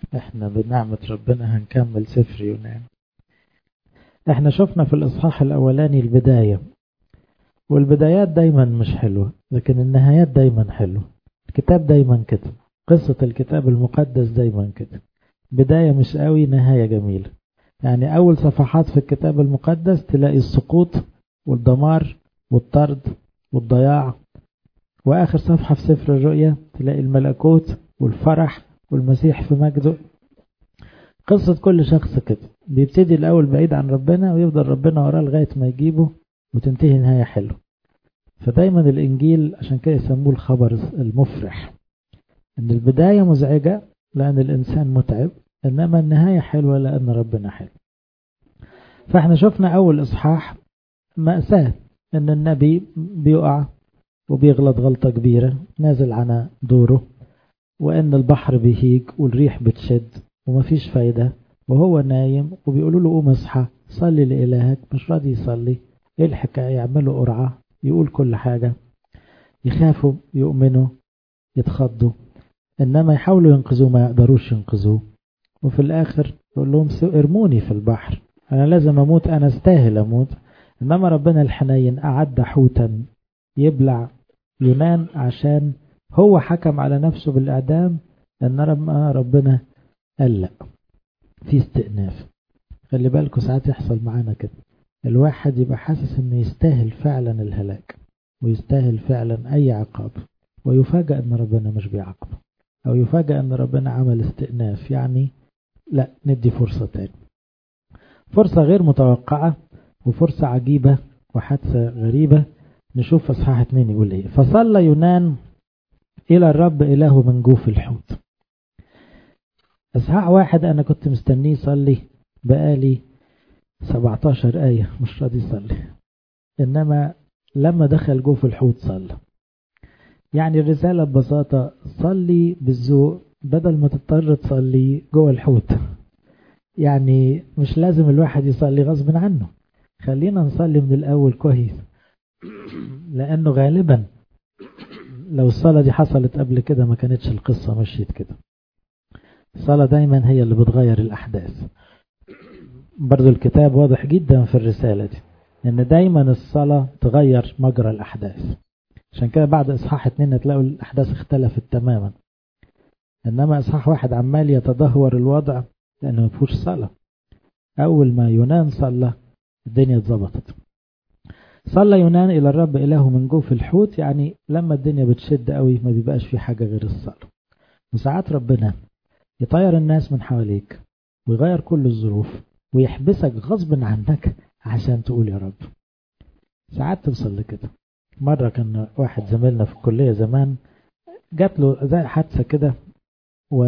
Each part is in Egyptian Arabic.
احنا بنعمة ربنا هنكمل سفر يونان احنا شفنا في الاصحاح الاولاني البداية والبدايات دايما مش حلوة لكن النهايات دايما حلوة الكتاب دايما كده قصة الكتاب المقدس دايما كده بداية مش قوي نهاية جميلة يعني أول صفحات في الكتاب المقدس تلاقي السقوط والدمار والطرد والضياع وآخر صفحة في سفر الرؤيا تلاقي الملكوت والفرح والمسيح في مجده قصة كل شخص كده بيبتدي الأول بعيد عن ربنا ويفضل ربنا وراه لغاية ما يجيبه وتنتهي نهاية حلوة فدايما الإنجيل عشان كده يسموه الخبر المفرح إن البداية مزعجة لأن الإنسان متعب إنما النهاية حلوة لأن ربنا حلو فإحنا شفنا أول إصحاح مأساة إن النبي بيقع وبيغلط غلطة كبيرة نازل عن دوره وإن البحر بيهيج والريح بتشد ومفيش فايدة وهو نايم وبيقولوا له قوم اصحى صلي لإلهك مش راضي يصلي ايه الحكاية يعملوا قرعة يقول كل حاجة يخافوا يؤمنوا يتخضوا إنما يحاولوا ينقذوه ما يقدروش ينقذوه وفي الآخر يقول لهم ارموني في البحر أنا لازم أموت أنا استاهل أموت إنما ربنا الحنين أعد حوتا يبلع يونان عشان هو حكم على نفسه بالإعدام إن ربنا قال لا في استئناف خلي بالكوا ساعات يحصل معانا كده الواحد يبقى حاسس انه يستاهل فعلا الهلاك ويستاهل فعلا اي عقاب ويفاجأ ان ربنا مش بيعاقبه او يفاجأ ان ربنا عمل استئناف يعني لا ندي فرصة تاني فرصة غير متوقعة وفرصة عجيبة وحادثة غريبة نشوف اصحاح اتنين يقول ايه فصلى يونان الى الرب اله من جوف الحوت اصحاح واحد انا كنت مستنيه يصلي بقالي 17 آية مش راضي يصلي إنما لما دخل جوه في الحوت صلى يعني الرسالة ببساطة صلي بالذوق بدل ما تضطر تصلي جوه الحوت يعني مش لازم الواحد يصلي غصب عنه خلينا نصلي من الأول كويس لأنه غالبا لو الصلاة دي حصلت قبل كده ما كانتش القصة مشيت كده الصلاة دايما هي اللي بتغير الأحداث برضو الكتاب واضح جدا في الرسالة دي ان دايما الصلاة تغير مجرى الاحداث عشان كده بعد اصحاح اتنين هتلاقوا الاحداث اختلفت تماما انما اصحاح واحد عمال يتدهور الوضع لانه مفيهوش صلاة اول ما يونان صلى الدنيا اتظبطت صلى يونان الى الرب اله من جوف الحوت يعني لما الدنيا بتشد قوي ما بيبقاش في حاجة غير الصلاة وساعات ربنا يطير الناس من حواليك ويغير كل الظروف ويحبسك غصب عنك عشان تقول يا رب ساعات توصل لكده مرة كان واحد زميلنا في الكلية زمان جات له زي حادثة كده و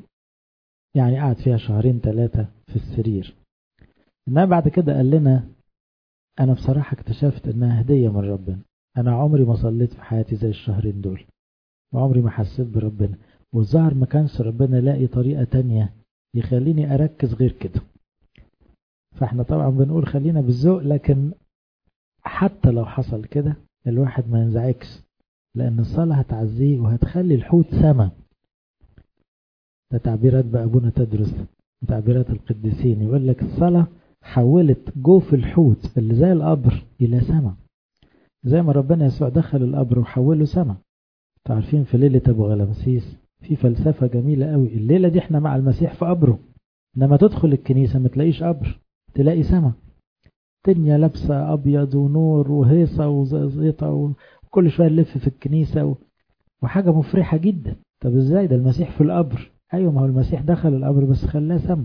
يعني قعد فيها شهرين ثلاثة في السرير انما بعد كده قال لنا انا بصراحة اكتشفت انها هدية من ربنا انا عمري ما صليت في حياتي زي الشهرين دول وعمري ما حسيت بربنا والظاهر ما كانش ربنا لاقي طريقة تانية يخليني اركز غير كده فاحنا طبعا بنقول خلينا بالذوق لكن حتى لو حصل كده الواحد ما ينزعجش لان الصلاة هتعزيه وهتخلي الحوت سما ده تعبيرات بقى ابونا تدرس تعبيرات القديسين يقول لك الصلاة حولت جوف الحوت اللي زي القبر الى سما زي ما ربنا يسوع دخل القبر وحوله سما عارفين في ليلة ابو غلمسيس في فلسفة جميلة قوي الليلة دي احنا مع المسيح في قبره لما تدخل الكنيسة ما تلاقيش قبر تلاقي سما الدنيا لابسة أبيض ونور وهيصة وزيطة وكل شوية نلف في الكنيسة و... وحاجة مفرحة جدا طب ازاي ده المسيح في القبر أيوة ما هو المسيح دخل القبر بس خلاه سما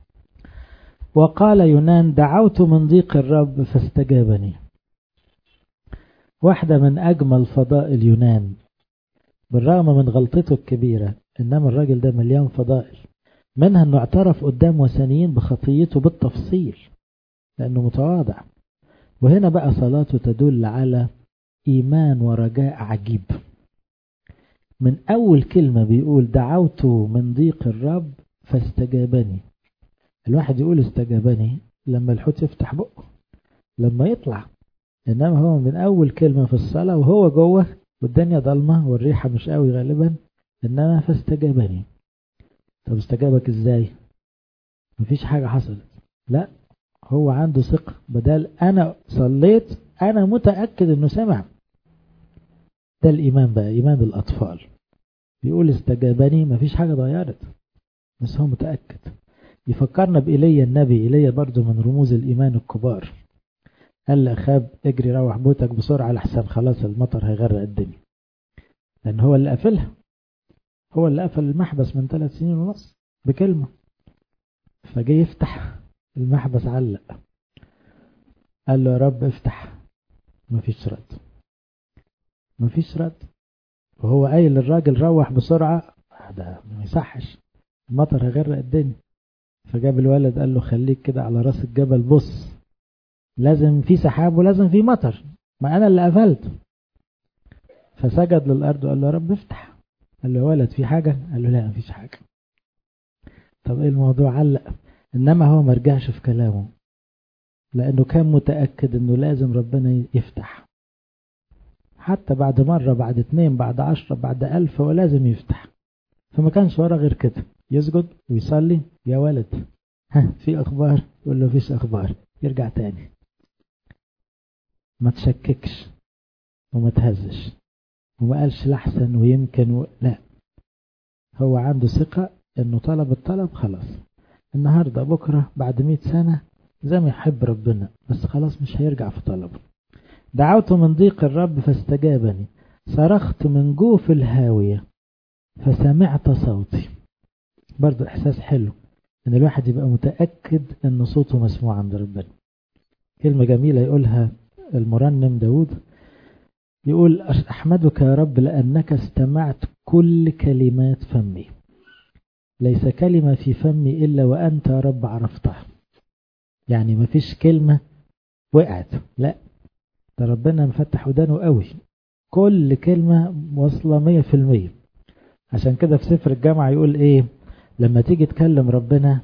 وقال يونان دعوت من ضيق الرب فاستجابني واحدة من أجمل فضائل يونان بالرغم من غلطته الكبيرة إنما الراجل ده مليان فضائل منها أنه اعترف قدام وثنيين بخطيته بالتفصيل لأنه متواضع وهنا بقى صلاته تدل على إيمان ورجاء عجيب من أول كلمة بيقول دعوت من ضيق الرب فاستجابني الواحد يقول استجابني لما الحوت يفتح بقه لما يطلع إنما هو من أول كلمة في الصلاة وهو جوه والدنيا ضلمة والريحة مش قوي غالبا إنما فاستجابني طب استجابك ازاي مفيش حاجة حصلت لا هو عنده ثقة بدل انا صليت انا متأكد انه سمع ده الايمان بقى ايمان الاطفال بيقول استجابني مفيش حاجة ضيرت بس هو متأكد يفكرنا بإيليا النبي إيليا برضو من رموز الإيمان الكبار قال لأخاب اجري روح بوتك بسرعة لحسن خلاص المطر هيغرق الدنيا لأن هو اللي قفلها هو اللي قفل المحبس من ثلاث سنين ونص بكلمة فجي يفتح المحبس علق قال له يا رب افتح مفيش رد مفيش رد وهو قايل للراجل روح بسرعة ده ما يصحش المطر هيغرق الدنيا فجاب الولد قال له خليك كده على راس الجبل بص لازم في سحاب ولازم في مطر ما انا اللي قفلت فسجد للارض وقال له يا رب افتح قال له يا ولد في حاجة قال له لا مفيش حاجة طب ايه الموضوع علق انما هو ما رجعش في كلامه لانه كان متأكد انه لازم ربنا يفتح حتى بعد مرة بعد اتنين بعد عشرة بعد ألف هو لازم يفتح فما كانش ورا غير كده يسجد ويصلي يا ولد ها في أخبار يقول له فيش أخبار يرجع تاني ما تشككش وما تهزش وما قالش لحسن ويمكن و... لا هو عنده ثقة انه طلب الطلب خلاص النهاردة بكرة بعد مئة سنة زي ما يحب ربنا بس خلاص مش هيرجع في طلبه دعوت من ضيق الرب فاستجابني صرخت من جوف الهاوية فسمعت صوتي برضو إحساس حلو إن الواحد يبقى متأكد إن صوته مسموع عند ربنا كلمة جميلة يقولها المرنم داود يقول أحمدك يا رب لأنك استمعت كل كلمات فمي ليس كلمة في فمي إلا وأنت يا رب عرفتها يعني مفيش كلمة وقعت لا ده ربنا مفتح ودانه قوي كل كلمة واصلة مية في المية عشان كده في سفر الجامعة يقول ايه لما تيجي تكلم ربنا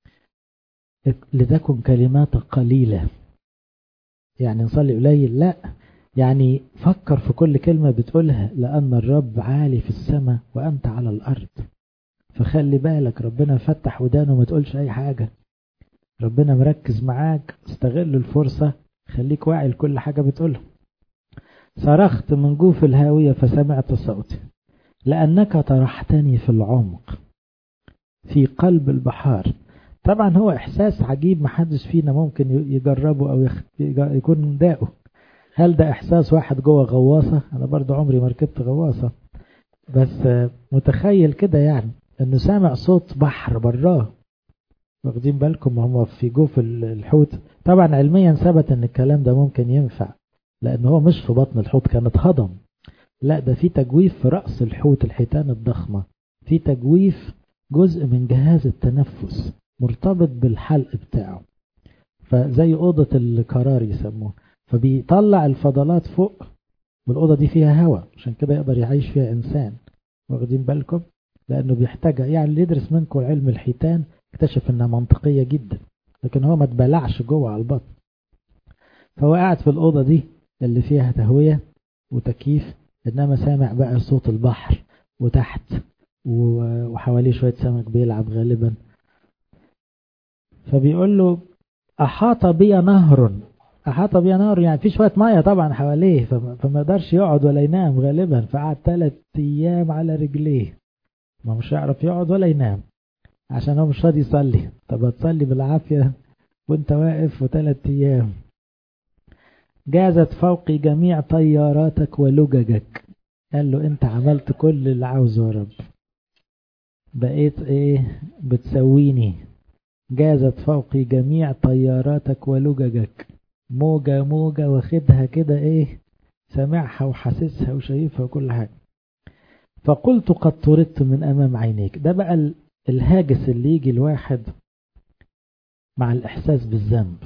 لتكن كلماتك قليلة يعني نصلي قليل لا يعني فكر في كل كلمة بتقولها لأن الرب عالي في السماء وأنت على الأرض فخلي بالك ربنا فتح ودانه وما تقولش أي حاجة ربنا مركز معاك استغل الفرصة خليك واعي لكل حاجة بتقولها صرخت من جوف الهاوية فسمعت صوتي لأنك طرحتني في العمق في قلب البحار طبعا هو إحساس عجيب محدش فينا ممكن يجربه أو يكون داقه هل ده إحساس واحد جوه غواصة أنا برضو عمري ما ركبت غواصة بس متخيل كده يعني إنه سامع صوت بحر براه واخدين بالكم هم في جوف الحوت طبعا علميا ثبت ان الكلام ده ممكن ينفع لان هو مش في بطن الحوت كانت هضم لا ده في تجويف في رأس الحوت الحيتان الضخمة في تجويف جزء من جهاز التنفس مرتبط بالحلق بتاعه فزي أوضة القرار يسموه فبيطلع الفضلات فوق والأوضة دي فيها هواء عشان كده يقدر يعيش فيها إنسان واخدين بالكم لأنه بيحتاجها يعني اللي يدرس منكم علم الحيتان اكتشف انها منطقية جدا لكن هو ما اتبلعش جوه على البطن فهو قاعد في الأوضة دي اللي فيها تهوية وتكييف إنما سامع بقى صوت البحر وتحت وحواليه شوية سمك بيلعب غالبا فبيقول له أحاط بي نهر أحاط بي نهر يعني في شوية مية طبعا حواليه فما يقدرش يقعد ولا ينام غالبا فقعد ثلاث أيام على رجليه ما مش هيعرف يقعد ولا ينام عشان هو مش راضي يصلي طب هتصلي بالعافية وانت واقف وثلاث أيام جازت فوقي جميع طياراتك ولججك قال له انت عملت كل اللي عاوزه يا رب بقيت ايه بتسويني جازت فوقي جميع طياراتك ولججك موجة موجة واخدها كده ايه سامعها وحاسسها وشايفها وكل حاجة فقلت قد طردت من امام عينيك ده بقى الهاجس اللي يجي الواحد مع الاحساس بالذنب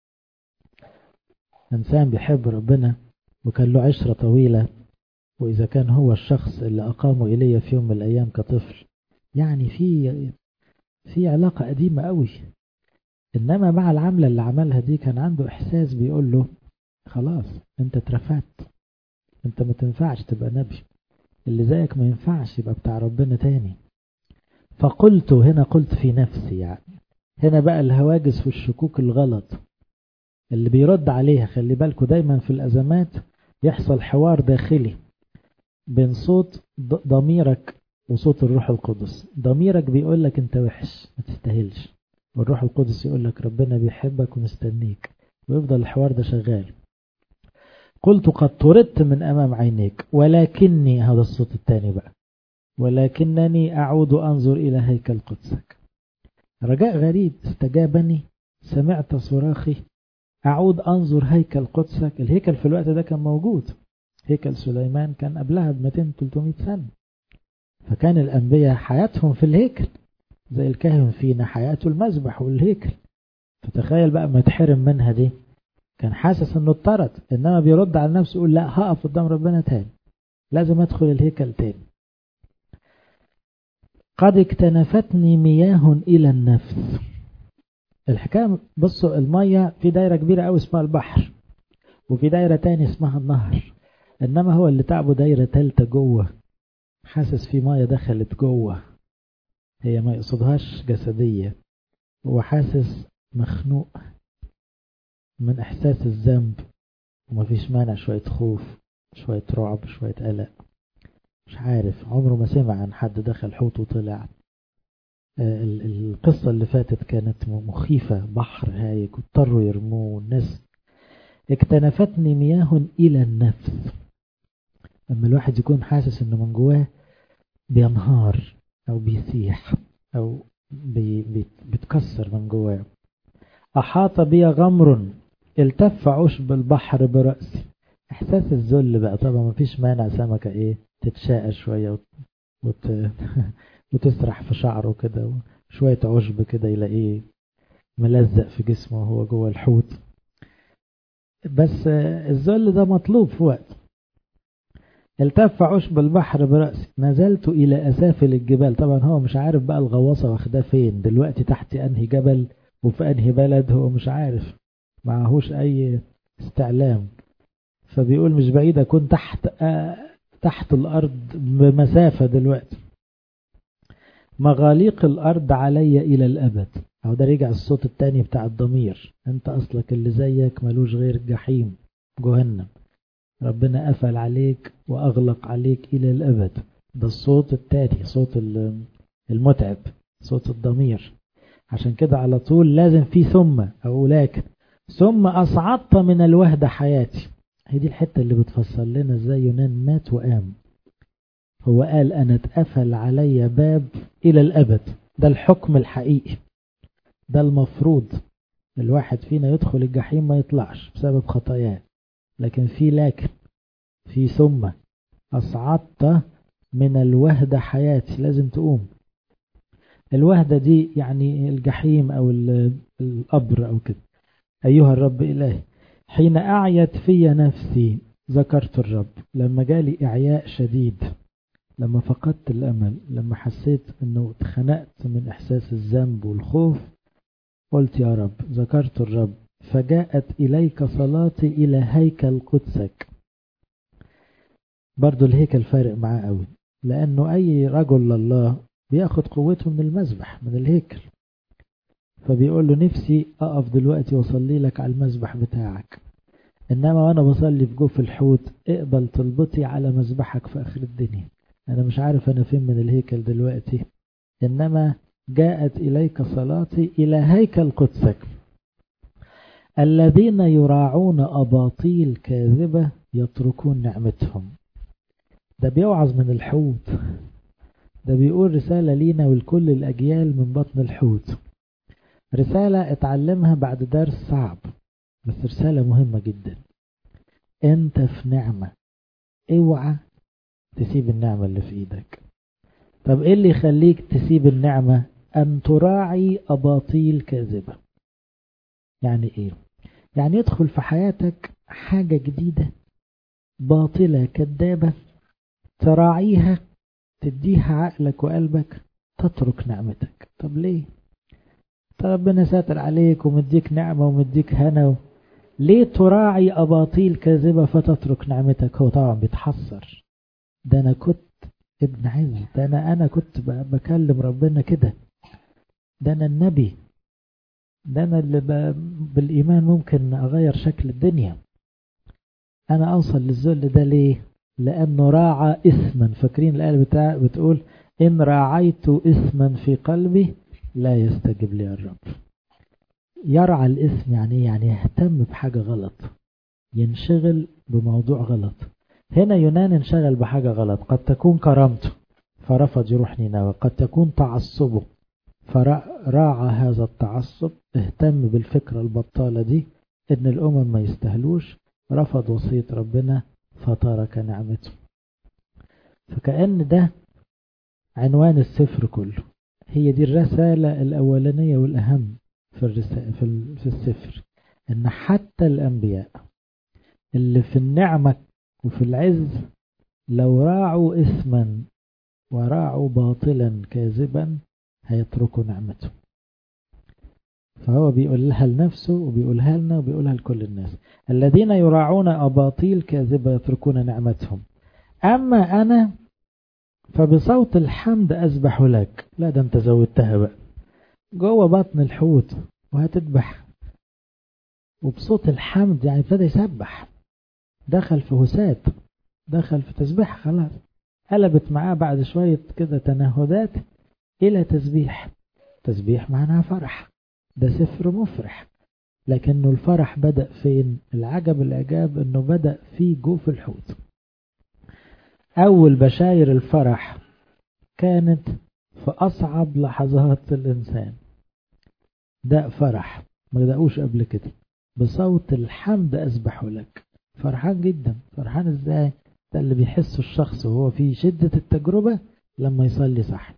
إنسان بيحب ربنا وكان له عشرة طويلة وإذا كان هو الشخص اللي أقامه إلي في يوم من الأيام كطفل يعني في في علاقة قديمة قوي إنما مع العملة اللي عملها دي كان عنده إحساس بيقول له خلاص أنت اترفعت أنت ما تنفعش تبقى نبي اللي زيك ما ينفعش يبقى بتاع ربنا تاني فقلت هنا قلت في نفسي يعني هنا بقى الهواجس والشكوك الغلط اللي بيرد عليها خلي بالكوا دايما في الأزمات يحصل حوار داخلي بين صوت ضميرك وصوت الروح القدس ضميرك بيقول لك انت وحش ما تستاهلش والروح القدس يقول لك ربنا بيحبك ومستنيك ويفضل الحوار ده شغال قلت قد طردت من أمام عينيك ولكني هذا الصوت الثاني بقى ولكنني أعود أنظر إلى هيكل قدسك رجاء غريب استجابني سمعت صراخي أعود أنظر هيكل قدسك الهيكل في الوقت ده كان موجود هيكل سليمان كان قبلها ب 200-300 سنة فكان الأنبياء حياتهم في الهيكل زي الكاهن فينا حياته المذبح والهيكل فتخيل بقى ما تحرم منها دي كان حاسس انه اضطرد انما بيرد على نفسه يقول لا هقف قدام ربنا تاني لازم ادخل الهيكل تاني قد اكتنفتني مياه الى النفس الحكايه بصوا الميه في دايره كبيره قوي اسمها البحر وفي دايره تاني اسمها النهر انما هو اللي تعبه دايره تالته جوه حاسس في ميه دخلت جوه هي ما يقصدهاش جسديه هو حاسس مخنوق من إحساس الذنب ومفيش مانع شوية خوف شوية رعب شوية قلق مش عارف عمره ما سمع عن حد دخل حوت وطلع القصة اللي فاتت كانت مخيفة بحر هايج واضطروا يرموه الناس اكتنفتني مياه إلى النفس لما الواحد يكون حاسس انه من جواه بينهار او بيسيح او بي بي بيتكسر من جواه أحاط بي غمر التف عشب البحر برأسي إحساس الذل بقى طبعا مفيش مانع سمكة إيه تتشاقى شوية وت... وتسرح في شعره كده شوية عشب كده يلاقيه ملزق في جسمه وهو جوه الحوت بس الذل ده مطلوب في وقت التف عشب البحر برأسي نزلت إلى أسافل الجبال طبعا هو مش عارف بقى الغواصة واخداه فين دلوقتي تحت أنهي جبل وفي أنهي بلد هو مش عارف معهوش أي استعلام فبيقول مش بعيد أكون تحت آه تحت الأرض بمسافة دلوقتي مغاليق الأرض علي إلى الأبد أو ده رجع الصوت التاني بتاع الضمير أنت أصلك اللي زيك ملوش غير جحيم جهنم ربنا قفل عليك وأغلق عليك إلى الأبد ده الصوت التاني صوت المتعب صوت الضمير عشان كده على طول لازم في ثم أو لكن ثم أصعدت من الوهدة حياتي هي دي الحتة اللي بتفسر لنا ازاي يونان مات وقام هو قال أنا اتقفل علي باب إلى الأبد ده الحكم الحقيقي ده المفروض الواحد فينا يدخل الجحيم ما يطلعش بسبب خطاياه لكن في لكن في ثم أصعدت من الوهدة حياتي لازم تقوم الوهدة دي يعني الجحيم أو القبر أو كده أيها الرب إلهي حين أعيت في نفسي ذكرت الرب لما جالي إعياء شديد لما فقدت الأمل لما حسيت أنه اتخنقت من إحساس الذنب والخوف قلت يا رب ذكرت الرب فجاءت إليك صلاتي إلى هيكل قدسك برضو الهيكل فارق معاه قوي لأنه أي رجل لله بياخد قوته من المذبح من الهيكل فبيقول له نفسي أقف دلوقتي وأصلي لك على المذبح بتاعك إنما وأنا بصلي في جوف الحوت اقبل طلبتي على مذبحك في آخر الدنيا أنا مش عارف أنا فين من الهيكل دلوقتي إنما جاءت إليك صلاتي إلى هيكل قدسك الذين يراعون أباطيل كاذبة يتركون نعمتهم ده بيوعظ من الحوت ده بيقول رسالة لينا ولكل الأجيال من بطن الحوت رسالة اتعلمها بعد درس صعب بس رسالة مهمة جدا انت في نعمة اوعى تسيب النعمة اللي في ايدك طب ايه اللي يخليك تسيب النعمة ان تراعي اباطيل كاذبة يعني ايه يعني يدخل في حياتك حاجة جديدة باطلة كذابة تراعيها تديها عقلك وقلبك تترك نعمتك طب ليه طب ربنا ساتر عليك ومديك نعمة ومديك هنا و... ليه تراعي أباطيل كاذبة فتترك نعمتك هو طبعا بيتحسر ده أنا كنت ابن عز ده أنا أنا كنت بكلم ربنا كده ده أنا النبي ده أنا اللي بالإيمان ممكن أغير شكل الدنيا أنا أوصل للذل ده ليه لأنه راعى إثما فاكرين الآية بتاع بتقول إن راعيت إثما في قلبي لا يستجب لي الرب يرعى الإثم يعني يعني يهتم بحاجة غلط ينشغل بموضوع غلط هنا يونان انشغل بحاجة غلط قد تكون كرامته فرفض يروح نينوى قد تكون تعصبه فراعى هذا التعصب اهتم بالفكرة البطالة دي ان الامم ما يستهلوش رفض وصية ربنا فترك نعمته فكأن ده عنوان السفر كله هي دي الرسالة الأولانية والأهم في, الرسالة في السفر إن حتى الأنبياء اللي في النعمة وفي العز لو راعوا إثما وراعوا باطلا كاذبا هيتركوا نعمته فهو بيقولها لنفسه وبيقولها لنا وبيقولها لكل الناس الذين يراعون أباطيل كاذبة يتركون نعمتهم أما أنا فبصوت الحمد أسبح لك لا ده أنت زودتها بقى جوه بطن الحوت وهتذبح وبصوت الحمد يعني ابتدى يسبح دخل في هسات دخل في تسبيح خلاص قلبت معاه بعد شوية كده تنهدات إلى تسبيح تسبيح معناها فرح ده سفر مفرح لكنه الفرح بدأ فين العجب العجاب انه بدأ في جوف الحوت اول بشاير الفرح كانت في اصعب لحظات الانسان ده فرح ما دقوش قبل كده بصوت الحمد اسبح لك فرحان جدا فرحان ازاي ده اللي بيحسه الشخص وهو في شدة التجربة لما يصلي صح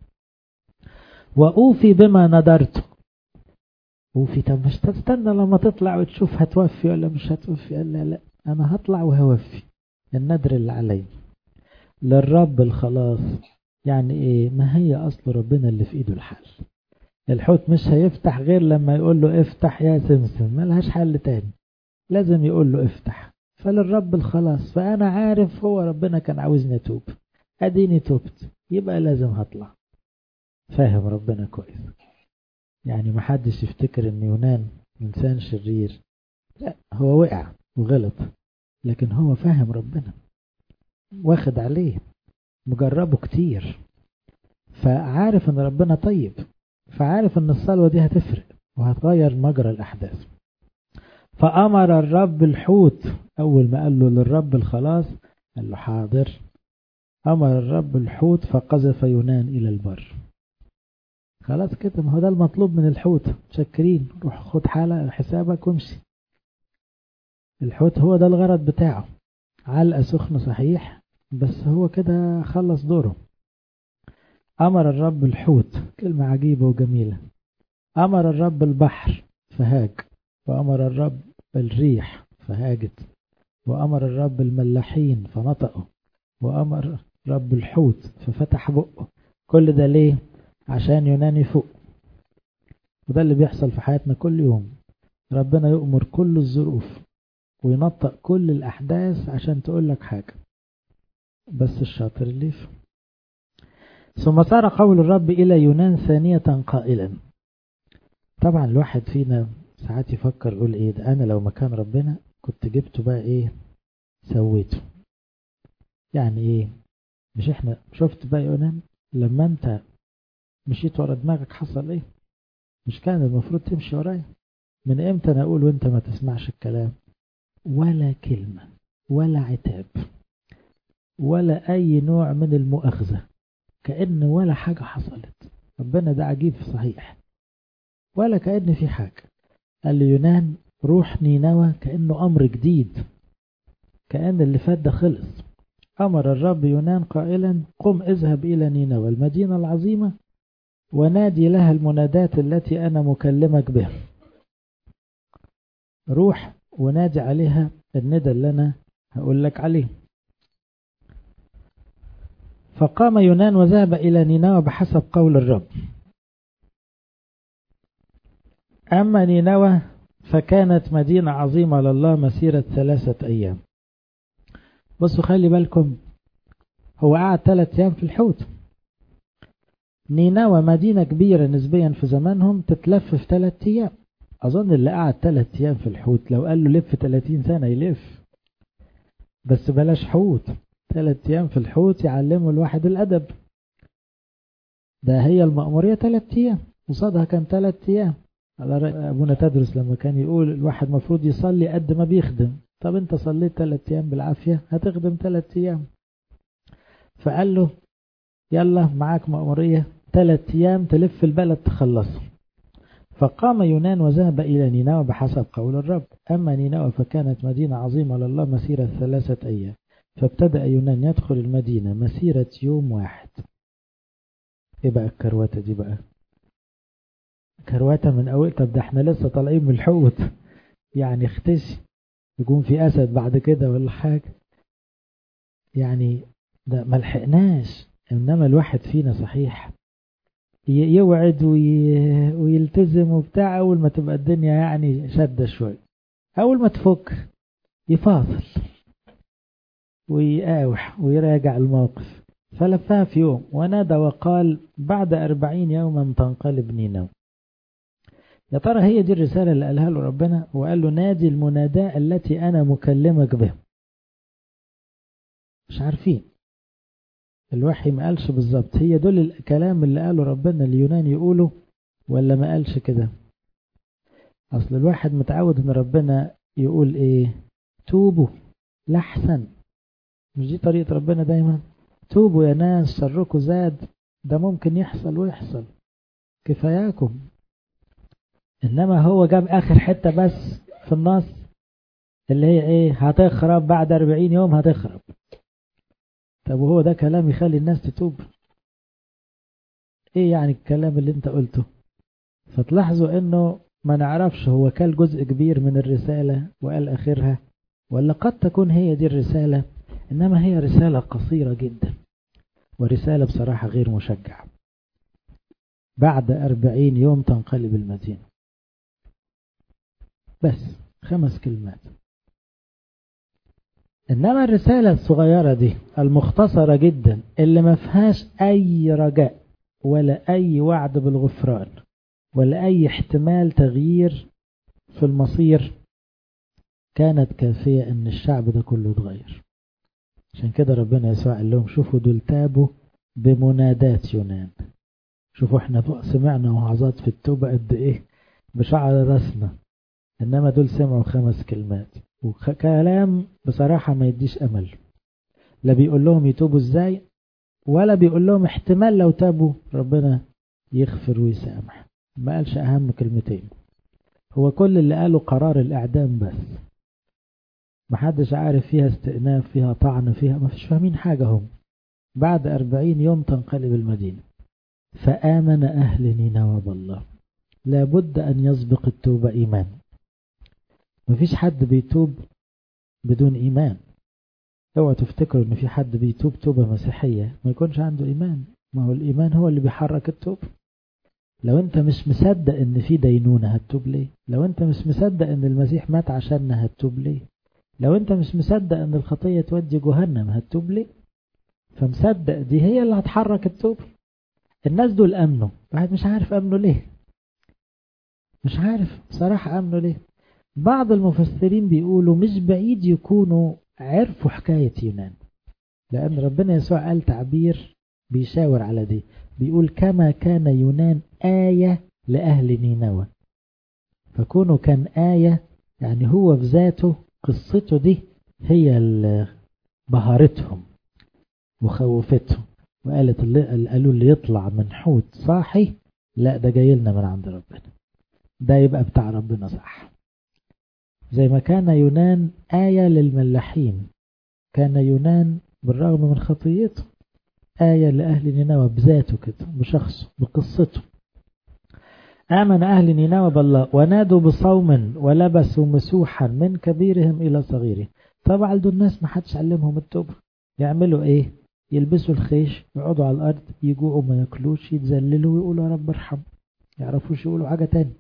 وأوفي بما نذرته وفي طب مش تستنى لما تطلع وتشوف هتوفي ولا مش هتوفي قال لا لا انا هطلع وهوفي النذر اللي علي للرب الخلاص يعني ايه ما هي اصل ربنا اللي في ايده الحل الحوت مش هيفتح غير لما يقول له افتح يا سمسم ملهاش حل تاني لازم يقول له افتح فللرب الخلاص فانا عارف هو ربنا كان عاوزني اتوب اديني تبت يبقى لازم هطلع فاهم ربنا كويس يعني ما حدش يفتكر ان يونان انسان شرير لا هو وقع وغلط لكن هو فاهم ربنا واخد عليه مجربه كتير فعارف ان ربنا طيب فعارف ان الصلوة دي هتفرق وهتغير مجرى الاحداث فامر الرب الحوت اول ما قال له للرب الخلاص قال له حاضر امر الرب الحوت فقذف يونان الى البر خلاص كده ما هو ده المطلوب من الحوت متشكرين روح خد حالة حسابك وامشي الحوت هو ده الغرض بتاعه علقة سخنة صحيح بس هو كده خلص دوره أمر الرب الحوت كلمة عجيبة وجميلة أمر الرب البحر فهاج وأمر الرب الريح فهاجت وأمر الرب الملاحين فنطقوا وأمر رب الحوت ففتح بقه كل ده ليه عشان يونان يفوق وده اللي بيحصل في حياتنا كل يوم ربنا يؤمر كل الظروف وينطق كل الأحداث عشان تقول لك حاجة بس الشاطر اللي يفهم ثم صار قول الرب إلى يونان ثانية قائلا طبعا الواحد فينا ساعات يفكر يقول ايه ده انا لو مكان ربنا كنت جبته بقى ايه سويته يعني ايه مش احنا شفت بقى يونان لما انت مشيت ورا دماغك حصل ايه مش كان المفروض تمشي ورايا من امتى انا اقول وانت ما تسمعش الكلام ولا كلمة ولا عتاب ولا اي نوع من المؤاخذة كأن ولا حاجة حصلت ربنا ده عجيب صحيح ولا كأن في حاجة قال لي يونان روح نينوى كأنه أمر جديد كأن اللي فات ده خلص أمر الرب يونان قائلا قم اذهب إلى نينوى المدينة العظيمة ونادي لها المنادات التي أنا مكلمك بها روح ونادي عليها الندى اللي أنا هقول لك عليه فقام يونان وذهب إلى نينوى بحسب قول الرب أما نينوى فكانت مدينة عظيمة لله مسيرة ثلاثة أيام بصوا خلي بالكم هو قعد ثلاث أيام في الحوت نينوى مدينة كبيرة نسبيا في زمانهم تتلف في ثلاث أيام أظن اللي قعد ثلاث أيام في الحوت لو قال له لف 30 سنة يلف بس بلاش حوت ثلاث أيام في الحوت يعلموا الواحد الأدب ده هي المأمورية ثلاث أيام قصادها كان ثلاث أيام على رأي أبونا تدرس لما كان يقول الواحد مفروض يصلي قد ما بيخدم طب أنت صليت ثلاث أيام بالعافية هتخدم ثلاث أيام فقال له يلا معاك مأمورية ثلاث أيام تلف البلد تخلصه فقام يونان وذهب إلى نينوى بحسب قول الرب أما نينوى فكانت مدينة عظيمة لله مسيرة ثلاثة أيام فابتدأ يونان يدخل المدينة مسيرة يوم واحد إيه بقى الكرواتة دي بقى كرواتة من أول طب ده احنا لسه طالعين من الحوت يعني اختشي يكون في أسد بعد كده ولا حاجة يعني ده ملحقناش إنما الواحد فينا صحيح يوعد وي... ويلتزم وبتاع أول ما تبقى الدنيا يعني شدة شوية أول ما تفك يفاصل ويقاوح ويراجع الموقف فلفها في يوم ونادى وقال بعد أربعين يوما تنقلب نينوى يا ترى هي دي الرسالة اللي قالها له ربنا وقال له نادي المناداة التي أنا مكلمك بها مش عارفين الوحي ما قالش بالظبط هي دول الكلام اللي قاله ربنا اليونان يقوله ولا ما قالش كده اصل الواحد متعود ان ربنا يقول ايه توبوا لحسن مش دي طريقة ربنا دايما توبوا يا ناس شركوا زاد ده ممكن يحصل ويحصل كفاياكم انما هو جاب اخر حتة بس في النص اللي هي ايه هتخرب بعد 40 يوم هتخرب طب وهو ده كلام يخلي الناس تتوب ايه يعني الكلام اللي انت قلته فتلاحظوا انه ما نعرفش هو كان جزء كبير من الرسالة وقال اخرها ولا قد تكون هي دي الرسالة انما هي رسالة قصيرة جدا ورسالة بصراحة غير مشجعة بعد أربعين يوم تنقلب المدينة بس خمس كلمات إنما الرسالة الصغيرة دي المختصرة جدا اللي ما فيهاش أي رجاء ولا أي وعد بالغفران ولا أي احتمال تغيير في المصير كانت كافية إن الشعب ده كله اتغير عشان كده ربنا يسوع قال لهم شوفوا دول تابوا بمنادات يونان شوفوا احنا سمعنا وعظات في التوبة قد ايه بشعر راسنا انما دول سمعوا خمس كلمات وكلام بصراحة ما يديش امل لا بيقول لهم يتوبوا ازاي ولا بيقول لهم احتمال لو تابوا ربنا يغفر ويسامح ما قالش اهم كلمتين هو كل اللي قاله قرار الاعدام بس محدش عارف فيها استئناف فيها طعن فيها ما فيش فاهمين حاجة هم بعد أربعين يوم تنقلب المدينة فآمن أهل نينوى بالله لابد أن يسبق التوبة إيمان مفيش حد بيتوب بدون إيمان اوعى تفتكروا ان في حد بيتوب توبة مسيحية ما يكونش عنده إيمان ما هو الإيمان هو اللي بيحرك التوب لو انت مش مصدق ان في دينونة هتتوب ليه لو انت مش مصدق ان المسيح مات عشاننا هتتوب ليه لو انت مش مصدق ان الخطية تودي جهنم هتتوب ليه فمصدق دي هي اللي هتحرك التوب الناس دول امنوا واحد مش عارف امنوا ليه مش عارف بصراحة امنوا ليه بعض المفسرين بيقولوا مش بعيد يكونوا عرفوا حكاية يونان لأن ربنا يسوع قال تعبير بيشاور على دي بيقول كما كان يونان آية لأهل نينوى فكونه كان آية يعني هو في ذاته قصته دي هي اللي بهرتهم وخوفتهم وقالت اللي قالوا اللي يطلع من حوت صاحي لا ده جاي لنا من عند ربنا ده يبقى بتاع ربنا صح زي ما كان يونان آية للملاحين كان يونان بالرغم من خطيته آية لأهل نينوى بذاته كده بشخصه بقصته آمن أهل نينوى بالله ونادوا بصوم ولبسوا مسوحا من كبيرهم إلى صغيره طبعا دول الناس ما حدش علمهم التوبة يعملوا إيه يلبسوا الخيش يقعدوا على الأرض يجوعوا ما ياكلوش يتذللوا ويقولوا يا رب ارحم يعرفوش يقولوا حاجة تاني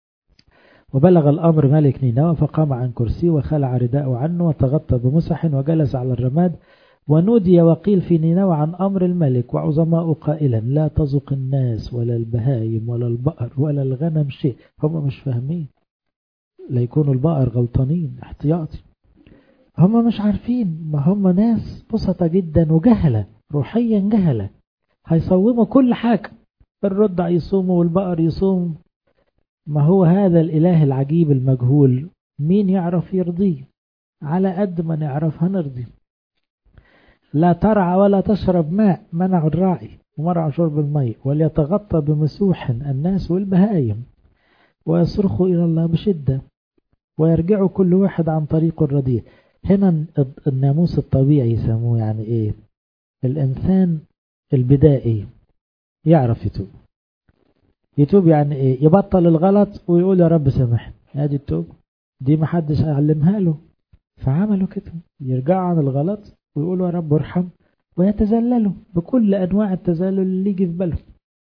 وبلغ الأمر ملك نينوى فقام عن كرسيه وخلع رداءه عنه وتغطى بمسح وجلس على الرماد ونودي وقيل في نينوى عن أمر الملك وعظماء قائلا لا تزق الناس ولا البهايم ولا البقر ولا الغنم شيء هم مش فاهمين لا يكونوا البقر غلطانين احتياطي هم مش عارفين ما هم ناس بسطة جدا وجهلة روحيا جهلة هيصوموا كل حاجة الرضع يصوم والبقر يصوم ما هو هذا الإله العجيب المجهول مين يعرف يرضيه على قد ما نعرف هنرضي لا ترعى ولا تشرب ماء منع الراعي ومرع شرب الماء وليتغطى بمسوح الناس والبهائم ويصرخوا إلى الله بشدة ويرجعوا كل واحد عن طريقه الرديء هنا الناموس الطبيعي يسموه يعني ايه الإنسان البدائي يعرف يتوب يتوب يعني ايه يبطل الغلط ويقول يا رب سامحني ادي التوب دي محدش علمها له فعملوا كده يرجعوا عن الغلط ويقولوا يا رب ارحم ويتذللوا بكل انواع التذلل اللي يجي في بالهم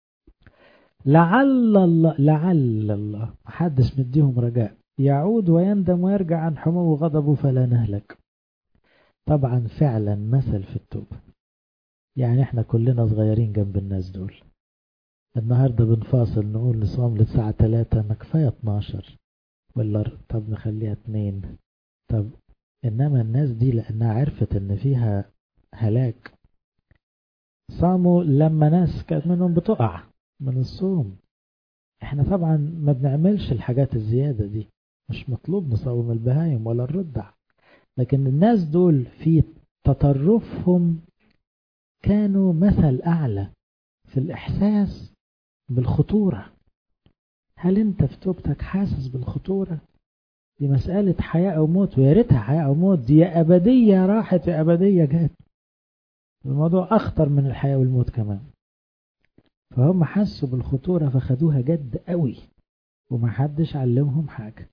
لعل الله لعل الله محدش مديهم رجاء يعود ويندم ويرجع عن حمو غضبه فلا نهلك طبعا فعلا مثل في التوبة يعني احنا كلنا صغيرين جنب الناس دول النهاردة بنفاصل نقول نصوم للساعة 3 ما كفاية 12 ولا طب نخليها 2 طب انما الناس دي لانها عرفت ان فيها هلاك صاموا لما ناس كانت منهم بتقع من الصوم احنا طبعا ما بنعملش الحاجات الزيادة دي مش مطلوب نصوم البهايم ولا الرضع لكن الناس دول في تطرفهم كانوا مثل أعلى في الإحساس بالخطورة هل أنت في توبتك حاسس بالخطورة دي مسألة حياة أو موت ويا ريتها حياة أو موت دي يا أبدية راحت يا أبدية جت الموضوع أخطر من الحياة والموت كمان فهم حسوا بالخطورة فخدوها جد قوي ومحدش علمهم حاجة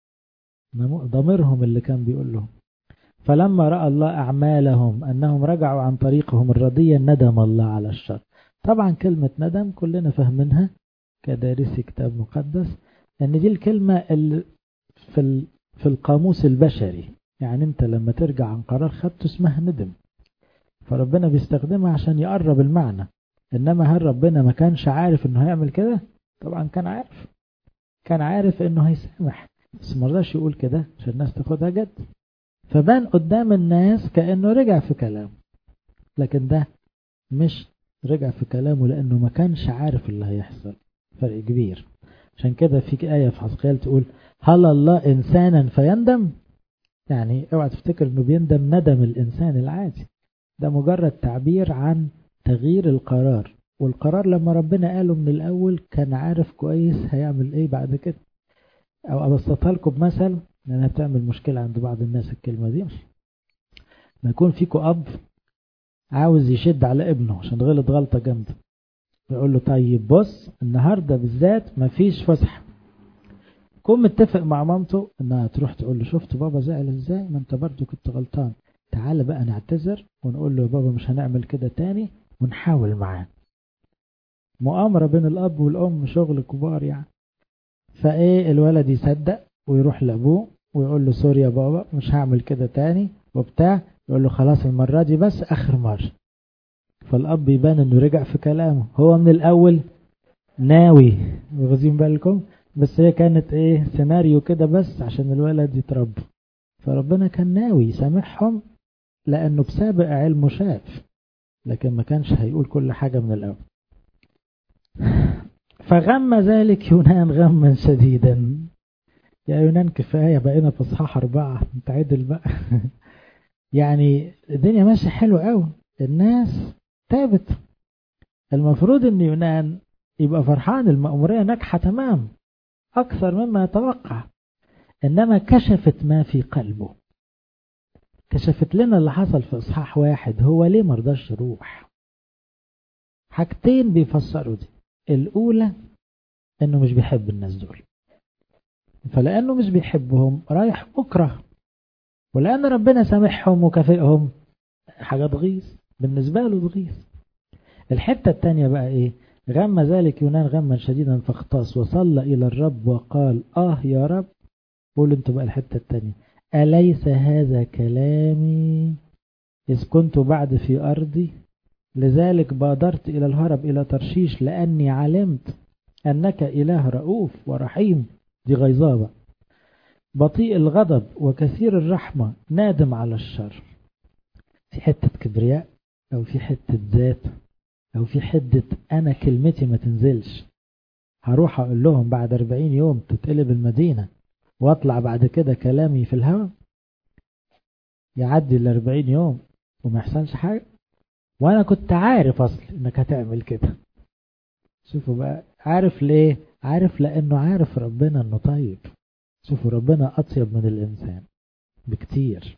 ضميرهم اللي كان بيقول لهم فلما رأى الله أعمالهم أنهم رجعوا عن طريقهم الردية ندم الله على الشر طبعا كلمة ندم كلنا فاهمينها كدارسي كتاب مقدس أن دي الكلمة اللي في, في القاموس البشري يعني أنت لما ترجع عن قرار خدته اسمها ندم فربنا بيستخدمها عشان يقرب المعنى إنما هل ربنا ما كانش عارف إنه هيعمل كده طبعا كان عارف كان عارف إنه هيسامح بس مرضاش يقول كده عشان الناس تاخدها جد فبان قدام الناس كأنه رجع في كلامه لكن ده مش رجع في كلامه لأنه ما كانش عارف اللي هيحصل فرق كبير عشان كده في آية في حسقيال تقول هل الله إنسانا فيندم يعني اوعى تفتكر انه بيندم ندم الإنسان العادي ده مجرد تعبير عن تغيير القرار والقرار لما ربنا قاله من الأول كان عارف كويس هيعمل ايه بعد كده او ابسطها لكم بمثل لانها بتعمل مشكلة عند بعض الناس الكلمة دي ما يكون فيكوا اب عاوز يشد على ابنه عشان غلط غلطة جامدة يقول له طيب بص النهاردة بالذات مفيش فسحة كون متفق مع مامته انها تروح تقول له شفت بابا زعل ازاي ما انت برضو كنت غلطان تعال بقى نعتذر ونقول له يا بابا مش هنعمل كده تاني ونحاول معاه مؤامرة بين الاب والام شغل كبار يعني فايه الولد يصدق ويروح لابوه ويقول له سوري يا بابا مش هعمل كده تاني وبتاع يقول له خلاص المرة دي بس اخر مرة فالاب يبان انه رجع في كلامه هو من الاول ناوي واخدين بالكم بس هي كانت ايه سيناريو كده بس عشان الولد يتربى فربنا كان ناوي يسامحهم لانه بسابق علمه شاف لكن ما كانش هيقول كل حاجة من الاول فغم ذلك يونان غما شديدا يا يونان كفاية بقينا في اصحاح أربعة انت عدل بقى يعني الدنيا ماشية حلو قوي الناس تابت المفروض ان يونان يبقى فرحان المأمورية ناجحة تمام أكثر مما يتوقع إنما كشفت ما في قلبه كشفت لنا اللي حصل في إصحاح واحد هو ليه مرضاش يروح حاجتين بيفسروا دي الأولى إنه مش بيحب الناس دول فلأنه مش بيحبهم رايح مكره ولأن ربنا سامحهم وكافئهم حاجة تغيظ بالنسبة له تغيظ الحتة التانية بقى إيه غم ذلك يونان غما شديدا فاختص وصلى إلى الرب وقال آه يا رب قولوا انتوا بقى الحتة التانية أليس هذا كلامي إذ كنت بعد في أرضي لذلك بادرت إلى الهرب إلى ترشيش لأني علمت أنك إله رؤوف ورحيم دي غيظابة بطيء الغضب وكثير الرحمة نادم على الشر في حتة كبرياء أو في حتة ذات أو في حدة أنا كلمتي ما تنزلش هروح أقول لهم بعد أربعين يوم تتقلب المدينة وأطلع بعد كده كلامي في الهواء يعدي الأربعين يوم وما يحصلش حاجة وأنا كنت عارف أصل إنك هتعمل كده شوفوا بقى عارف ليه عارف لأنه عارف ربنا إنه طيب شوفوا ربنا أطيب من الإنسان بكتير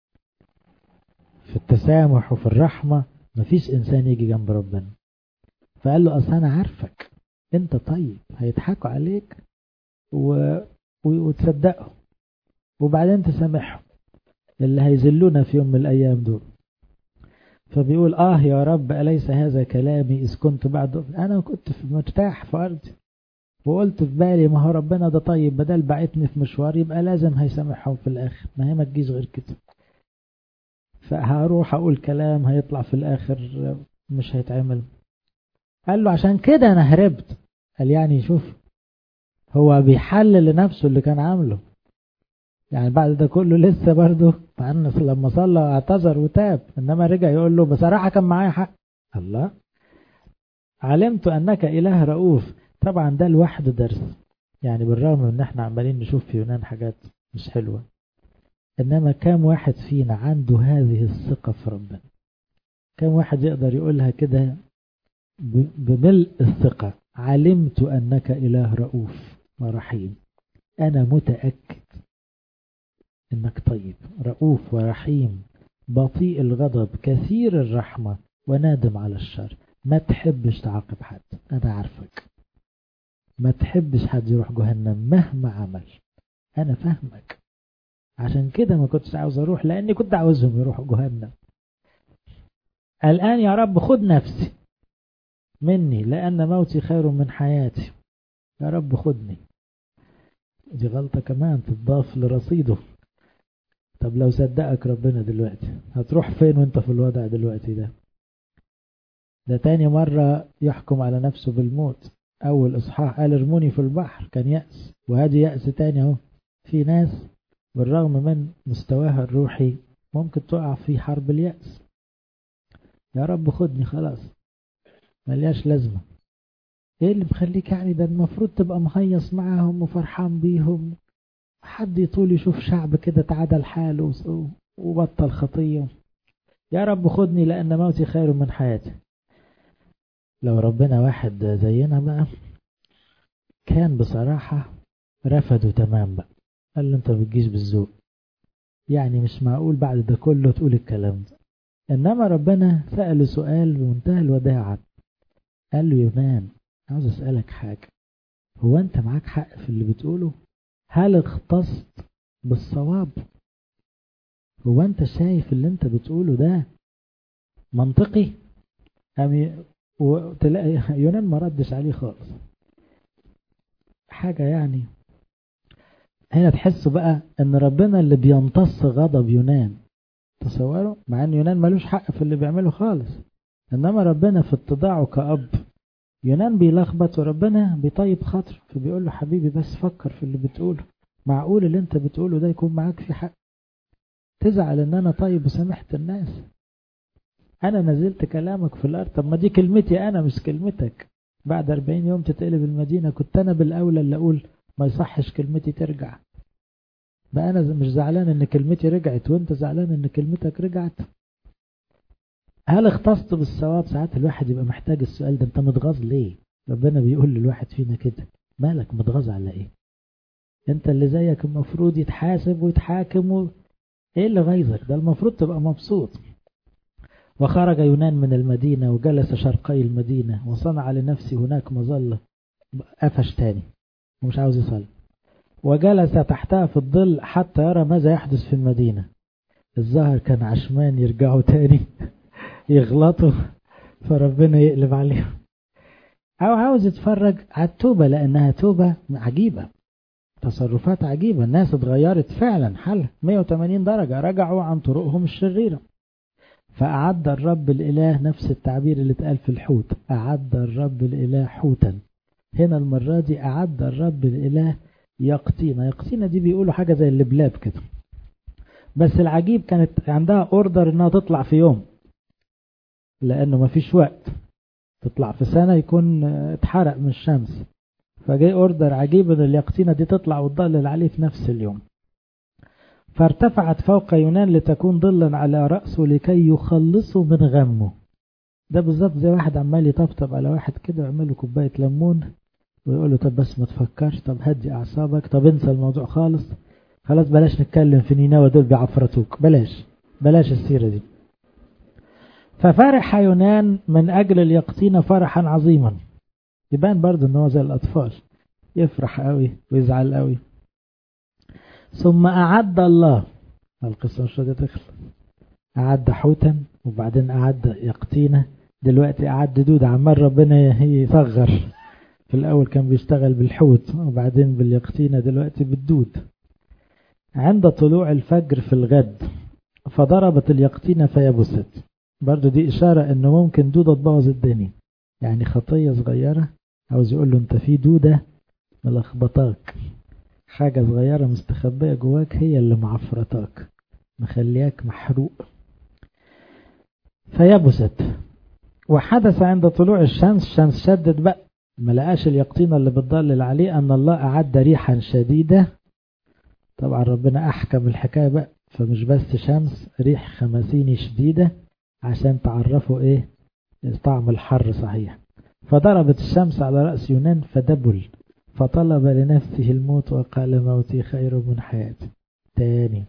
في التسامح وفي الرحمة مفيش إنسان يجي جنب ربنا فقال له أصل أنا عارفك أنت طيب هيضحكوا عليك و... و... وتصدقهم وبعدين تسامحهم اللي هيذلونا في يوم من الأيام دول فبيقول آه يا رب أليس هذا كلامي إذ كنت بعد أنا كنت في مرتاح في أرضي وقلت في بالي ما هو ربنا ده طيب بدل بعتني في مشوار يبقى لازم هيسامحهم في الآخر ما هي ما تجيش غير كده فهروح أقول كلام هيطلع في الآخر مش هيتعمل قال له عشان كده أنا هربت قال يعني شوف هو بيحلل لنفسه اللي كان عامله يعني بعد ده كله لسه برضه مع ان لما صلى اعتذر وتاب انما رجع يقول له بصراحه كان معايا حق الله علمت انك اله رؤوف طبعا ده لوحده درس يعني بالرغم من ان احنا عمالين نشوف في يونان حاجات مش حلوه انما كام واحد فينا عنده هذه الثقه في ربنا كام واحد يقدر يقولها كده بملء الثقه علمت انك اله رؤوف ورحيم انا متاكد انك طيب رؤوف ورحيم بطيء الغضب كثير الرحمة ونادم على الشر ما تحبش تعاقب حد انا عارفك ما تحبش حد يروح جهنم مهما عمل انا فاهمك عشان كده ما كنتش عاوز اروح لاني كنت عاوزهم يروحوا جهنم الان يا رب خد نفسي مني لان موتي خير من حياتي يا رب خدني دي غلطة كمان تضاف لرصيده طب لو صدقك ربنا دلوقتي هتروح فين وانت في الوضع دلوقتي ده ده تاني مرة يحكم على نفسه بالموت أول إصحاح قال ارموني في البحر كان يأس وهذه يأس تاني اهو في ناس بالرغم من مستواها الروحي ممكن تقع في حرب اليأس يا رب خدني خلاص ملياش لازمة ايه اللي مخليك يعني ده المفروض تبقى مهيص معاهم وفرحان بيهم حد يطول يشوف شعب كده تعادل حاله وبطل خطية يا رب خدني لأن موتي خير من حياتي لو ربنا واحد زينا بقى كان بصراحة رفضه تمام بقى قال له انت بتجيش بالذوق يعني مش معقول بعد ده كله تقول الكلام ده انما ربنا سأله سؤال بمنتهى الوداعة قال له يونان عاوز اسألك حاجة هو انت معاك حق في اللي بتقوله هل اختصت بالصواب هو انت شايف اللي انت بتقوله ده منطقي أم وتلاقي يونان ما ردش عليه خالص حاجة يعني هنا تحسوا بقى ان ربنا اللي بيمتص غضب يونان تصوروا مع ان يونان ملوش حق في اللي بيعمله خالص انما ربنا في اتضاعه كأب يونان بيلخبط وربنا بيطيب خاطره فبيقول له حبيبي بس فكر في اللي بتقوله معقول اللي انت بتقوله ده يكون معاك في حق تزعل ان انا طيب وسامحت الناس انا نزلت كلامك في الارض طب ما دي كلمتي انا مش كلمتك بعد 40 يوم تتقلب المدينة كنت انا بالاولى اللي اقول ما يصحش كلمتي ترجع بقى انا مش زعلان ان كلمتي رجعت وانت زعلان ان كلمتك رجعت هل اختصت بالصواب ساعات الواحد يبقى محتاج السؤال ده انت متغاظ ليه ربنا بيقول للواحد فينا كده مالك متغاظ على ايه انت اللي زيك المفروض يتحاسب ويتحاكم و... ايه اللي غيظك ده المفروض تبقى مبسوط وخرج يونان من المدينة وجلس شرقي المدينة وصنع لنفسه هناك مظلة قفش تاني ومش عاوز يصلي وجلس تحتها في الظل حتى يرى ماذا يحدث في المدينة الظاهر كان عشمان يرجعوا تاني يغلطوا فربنا يقلب عليهم أو عاوز يتفرج على التوبة لأنها توبة عجيبة تصرفات عجيبة الناس اتغيرت فعلا حل 180 درجة رجعوا عن طرقهم الشريرة فأعد الرب الإله نفس التعبير اللي اتقال في الحوت أعد الرب الإله حوتا هنا المرة دي أعد الرب الإله يقطينة يقطينة دي بيقولوا حاجة زي اللبلاب كده بس العجيب كانت عندها اوردر انها تطلع في يوم لانه مفيش وقت تطلع في سنة يكون اتحرق من الشمس فجاي اوردر عجيب ان اليقطينة دي تطلع وتضلل عليه في نفس اليوم فارتفعت فوق يونان لتكون ظلا على رأسه لكي يخلصه من غمه ده بالظبط زي واحد عمال يطبطب على واحد كده ويعمل له كوباية ليمون ويقول له طب بس ما تفكرش طب هدي أعصابك طب انسى الموضوع خالص خلاص بلاش نتكلم في نينوى دول بيعفرتوك بلاش بلاش السيرة دي ففرح يونان من أجل اليقطين فرحا عظيما يبان برضه ان هو زي الأطفال يفرح قوي ويزعل قوي ثم أعد الله القصة مش راضية تخلص أعد حوتا وبعدين أعد يقطينة دلوقتي أعد دود عمال ربنا يصغر في الأول كان بيشتغل بالحوت وبعدين باليقطينة دلوقتي بالدود عند طلوع الفجر في الغد فضربت اليقطينة فيبست برضو دي إشارة إنه ممكن دودة تبوظ الدنيا يعني خطية صغيرة عاوز يقول له أنت في دودة ملخبطاك حاجة صغيرة مستخبية جواك هي اللي معفرتاك مخلياك محروق فيبست وحدث عند طلوع الشمس الشمس شدت بقى ما لقاش اليقطين اللي بتضلل عليه أن الله أعد ريحا شديدة طبعا ربنا أحكم الحكاية بقى فمش بس شمس ريح خمسيني شديدة عشان تعرفوا إيه طعم الحر صحيح فضربت الشمس على رأس يونان فدبل فطلب لنفسه الموت وقال موتي خير من حياتي تاني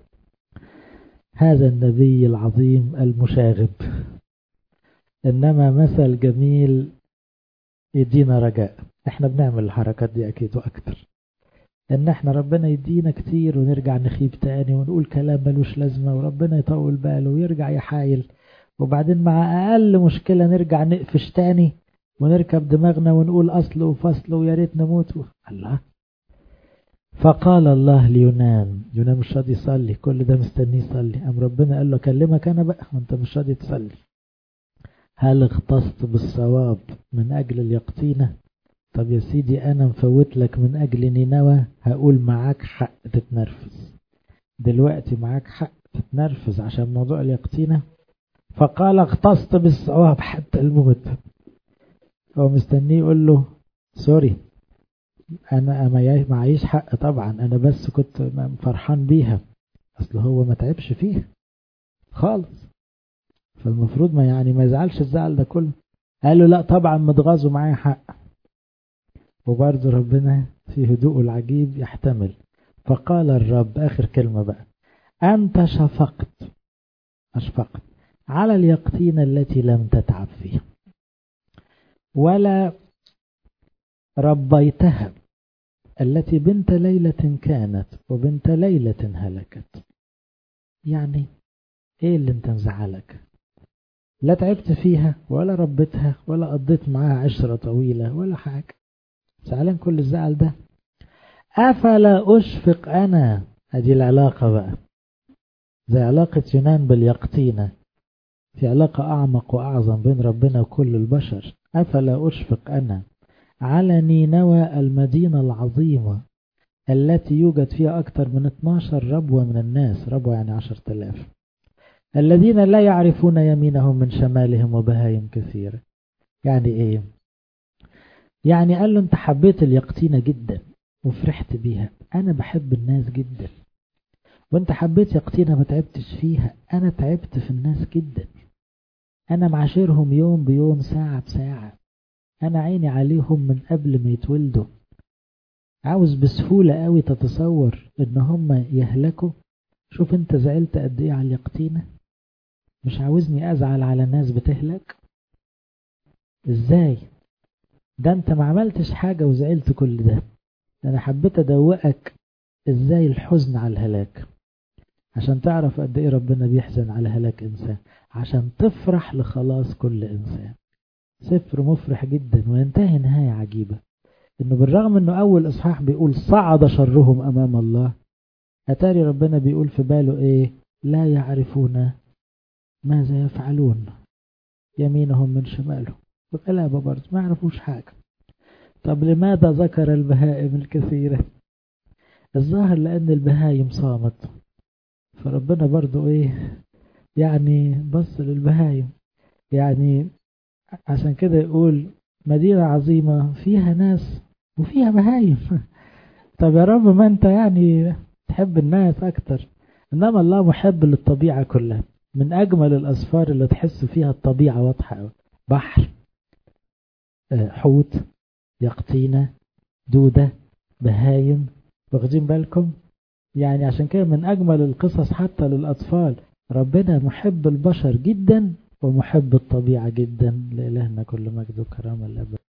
هذا النبي العظيم المشاغب إنما مثل جميل يدينا رجاء احنا بنعمل الحركات دي أكيد وأكتر إن احنا ربنا يدينا كتير ونرجع نخيب تاني ونقول كلام ملوش لازمة وربنا يطول باله ويرجع يحايل وبعدين مع أقل مشكلة نرجع نقفش تاني ونركب دماغنا ونقول أصل وفصل ويا ريت نموت الله فقال الله ليونان يونان مش راضي يصلي كل ده مستنيه يصلي قام ربنا قال له اكلمك انا بقى وانت مش راضي تصلي هل اختصت بالصواب من اجل اليقطينة طب يا سيدي انا مفوت لك من اجل نينوى هقول معاك حق تتنرفز دلوقتي معاك حق تتنرفز عشان موضوع اليقطينة فقال اختصت بالصواب حتى الموت هو مستنيه يقول له سوري انا معيش حق طبعا انا بس كنت فرحان بيها اصل هو ما تعبش فيها خالص فالمفروض ما يعني ما يزعلش الزعل ده كله قال له لا طبعا متغاظوا معايا حق وبرضه ربنا في هدوءه العجيب يحتمل فقال الرب اخر كلمه بقى انت شفقت اشفقت على اليقطين التي لم تتعب فيها ولا ربيتها التي بنت ليلة كانت وبنت ليلة هلكت يعني ايه اللي انت مزعلك لا تعبت فيها ولا ربتها ولا قضيت معاها عشرة طويلة ولا حاجة زعلان كل الزعل ده أفلا أشفق أنا هذه العلاقة بقى زي علاقة يونان باليقطينة في علاقة أعمق وأعظم بين ربنا وكل البشر أفلا أشفق أنا على نينوى المدينة العظيمة التي يوجد فيها أكثر من 12 ربوة من الناس ربوة يعني 10000 الذين لا يعرفون يمينهم من شمالهم وبهايم كثيرة يعني إيه يعني قال له أنت حبيت اليقطينة جدا وفرحت بيها أنا بحب الناس جدا وأنت حبيت يقطينة ما تعبتش فيها أنا تعبت في الناس جدا أنا معاشرهم يوم بيوم ساعة بساعة أنا عيني عليهم من قبل ما يتولدوا عاوز بسهولة قوي تتصور إن هم يهلكوا شوف أنت زعلت قد إيه على اليقطينة مش عاوزني أزعل على ناس بتهلك إزاي ده أنت ما عملتش حاجة وزعلت كل ده أنا حبيت أدوقك إزاي الحزن على الهلاك عشان تعرف قد إيه ربنا بيحزن على هلاك إنسان عشان تفرح لخلاص كل إنسان سفر مفرح جدا وينتهي نهاية عجيبة إنه بالرغم إنه أول إصحاح بيقول صعد شرهم أمام الله أتاري ربنا بيقول في باله إيه لا يعرفون ماذا يفعلون يمينهم من شمالهم غلابة برضه ما يعرفوش حاجة طب لماذا ذكر البهائم الكثيرة الظاهر لأن البهايم صامت فربنا برضو ايه يعني بص للبهايم يعني عشان كده يقول مدينة عظيمة فيها ناس وفيها بهايم طب يا رب ما انت يعني تحب الناس اكتر انما الله محب للطبيعة كلها من اجمل الاسفار اللي تحس فيها الطبيعة واضحة بحر حوت يقطينة دودة بهايم واخدين بالكم يعني عشان كده من أجمل القصص حتى للأطفال ربنا محب البشر جدا ومحب الطبيعة جدا لإلهنا كل مجد وكرامة الأبد